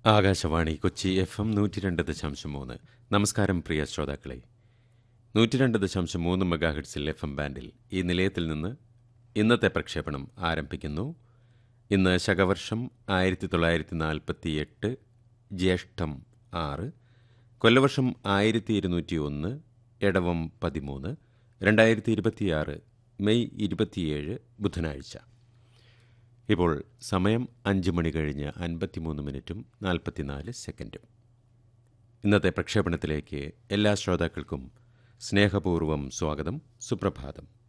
Akashvani Kochi F M നൂറ്റി രണ്ട് ദശാംശം മൂന്ന് നമസ്കാരം പ്രിയ ശ്രോതാക്കളെ നൂറ്റി രണ്ട് ദശാംശം മൂന്ന് മെഗാഹെഡ്സിൽ എഫ് എം ബാൻഡിൽ ഈ നിലയത്തിൽ നിന്ന് ഇന്നത്തെ പ്രക്ഷേപണം ആരംഭിക്കുന്നു ഇന്ന് ശകവർഷം ആയിരത്തി തൊള്ളായിരത്തി നാൽപ്പത്തി എട്ട് ജ്യേഷ്ഠം ആറ് കൊല്ലവർഷം ആയിരത്തി ഇരുന്നൂറ്റി ഒന്ന് എടവം പതിമൂന്ന് രണ്ടായിരത്തി ഇരുപത്തിയാറ് മെയ് ഇരുപത്തിയേഴ് ബുധനാഴ്ച ഇപ്പോൾ സമയം അഞ്ച് മണി കഴിഞ്ഞ് അൻപത്തിമൂന്ന് മിനിറ്റും നാൽപ്പത്തിനാല് സെക്കൻഡും ഇന്നത്തെ പ്രക്ഷേപണത്തിലേക്ക് എല്ലാ ശ്രോതാക്കൾക്കും സ്നേഹപൂർവ്വം സ്വാഗതം സുപ്രഭാതം